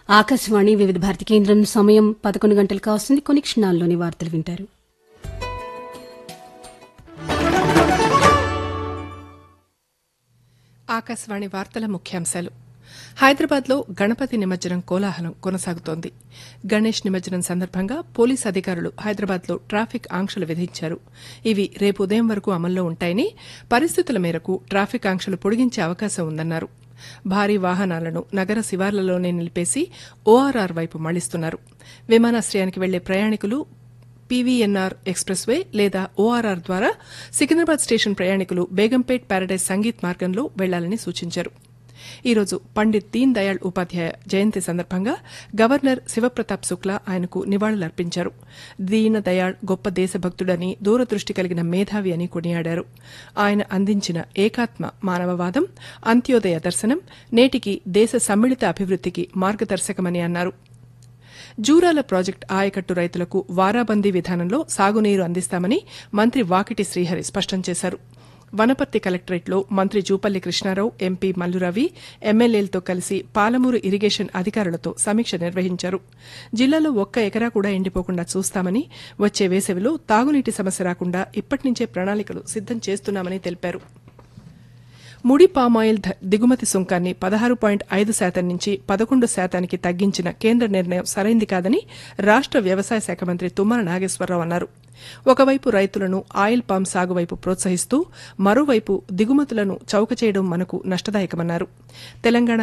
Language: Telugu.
ఆకాశవాణి వివిధ భారతి కేంద్రం సమయం పదకొండు గంటలు కావస్తుంది కొన్ని క్షణాల్లోని వార్తలు వింటారు ఆకాశవాణి వార్తల ముఖ్యాంశాలు హైదరాబాద్లో గణపతి నిమజ్జనం కోలాహలం కొనసాగుతోంది గణేష్ నిమజ్జనం సందర్భంగా పోలీస్ అధికారులు హైదరాబాద్లో ట్రాఫిక్ ఆంక్షలు విధించారు ఇవి రేపు ఉదయం వరకు అమల్లో ఉంటాయని పరిస్థితుల మేరకు ట్రాఫిక్ ఆంక్షలు పొడిగించే అవకాశం ఉందన్నారు భారీ వాహనాలను నగర శివార్లలోనే నిలిపేసి ఓఆర్ఆర్ వైపు మళ్లిస్తున్నారు విమానాశ్రయానికి వెళ్లే ప్రయాణికులు పీవీఎన్ఆర్ ఎక్స్ప్రెస్ వే లేదా ఓఆర్ఆర్ ద్వారా సికింద్రాబాద్ స్టేషన్ ప్రయాణికులు బేగంపేట్ ప్యారడైజ్ సంగీత్ మార్గంలో వెళ్లాలని సూచించారు ఈరోజు పండిత్ దీన్ దయాళ్ ఉపాధ్యాయ జయంతి సందర్భంగా గవర్నర్ శివప్రతాప్ శుక్లా ఆయనకు నివాళులర్పించారు దీన దయాళ్ గొప్ప దేశభక్తుడని దూరదృష్టి కలిగిన మేధావి అని కొనియాడారు ఆయన అందించిన ఏకాత్మ మానవవాదం అంత్యోదయ దర్శనం నేటికి దేశ సమ్మిళిత అభివృద్దికి మార్గదర్శకమని అన్నారు జూరాల ప్రాజెక్టు ఆయకట్టు రైతులకు వారాబందీ విధానంలో సాగునీరు అందిస్తామని మంత్రి వాకిటి శ్రీహరి స్పష్టం చేశారు వనపర్తి కలెక్టరేట్లో మంత్రి జూపల్లి కృష్ణారావు ఎంపీ మల్లురవి ఎమ్మెల్యేలతో కలిసి పాలమూరు ఇరిగేషన్ అధికారులతో సమీక్ష నిర్వహించారు జిల్లాలో ఒక్క ఎకరా కూడా ఎండిపోకుండా చూస్తామని వచ్చే వేసవిలో తాగునీటి సమస్య రాకుండా ఇప్పటినుంచే ప్రణాళికలు సిద్దం చేస్తున్నామని తెలిపారు ముడి పామాయిల్ ధ- దిగుమతి సుంకాన్ని పదహారు పాయింట్ ఐదు శాతం నుంచి పదకొండు శాతానికి తగ్గించిన కేంద్ర నిర్ణయం సరైంది కాదని రాష్ట్ర వ్యవసాయ శాఖ మంత్రి తుమ్మల నాగేశ్వరరావు అన్నారు ఒకవైపు రైతులను ఆయిల్ పామ్ సాగు వైపు ప్రోత్సహిస్తూ మరోవైపు దిగుమతులను చౌక చేయడం మనకు నష్టదాయకమన్నారు తెలంగాణ